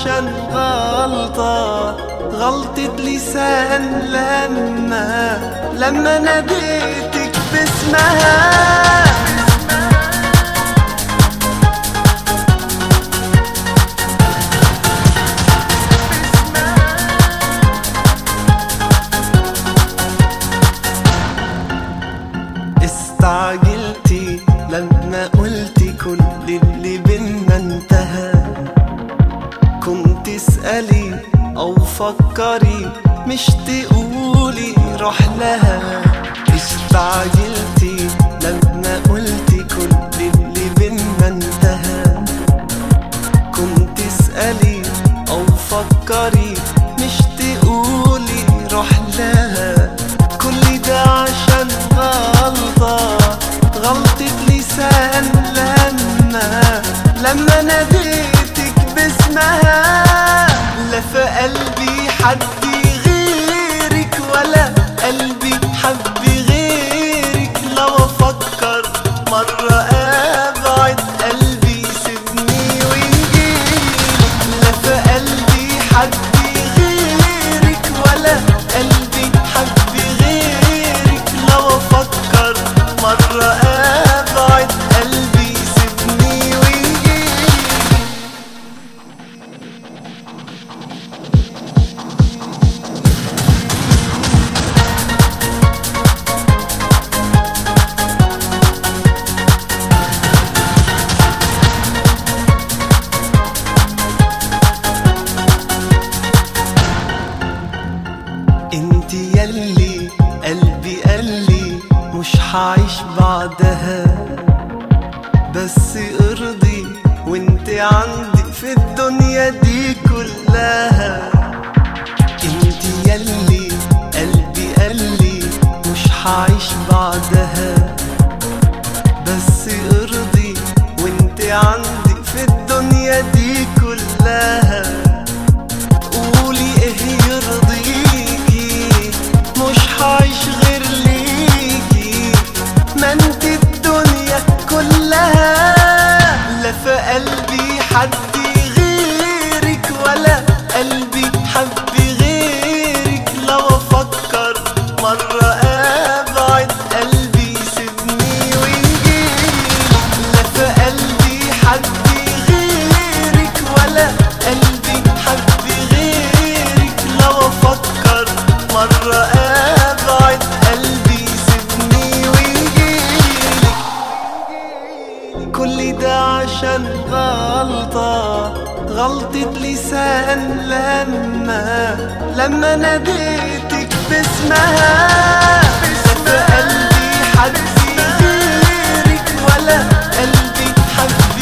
عشان غلطة غلطة لسان لما لما ناديتك باسمها استعجلتي لما قلتي كل اللي بينا انتهى كنت اسألي أو فكري مش تقولي روح لها استعجلتي لما قلتي كل اللي بينا انتهى كنت اسألي أو فكري مش تقولي روح لها كل ده عشان غلطة غلطة لسان لما لما ناديتك باسمها لا في قلبي حد غيرك ولا قلبي حب غيرك لو افكر مرة ابعد قلبي يسيبني ويجيلك لا في قلبي حد غيرك ولا قلبي حب غيرك لو افكر مرة ابعد قلبي يسيبني ويجيلك انت يلي قلبي قالي مش هعيش بعدها بس ارضي وانت عندي في الدنيا دي كلها انت يلي قلبي قالي مش هعيش بعدها بس ارضي وانت عندي في الدنيا دي كلها قولي ايه يرضيكي مش هعيش غير ليكي ما انت الدنيا كلها لا في قلبي حد غيرك ولا قلبي حب غيرك لو افكر مرة ابعد قلبي يسيبني ويجيلك لا في قلبي حد غيرك ولا قلبي حب غيرك لو افكر مرة ابعد قلبي يسيبني ويجيلك كل ده عشان غلطة غلطة لسان لما لما ناديتك باسمها لا في قلبي حد غيرك ولا قلبي حب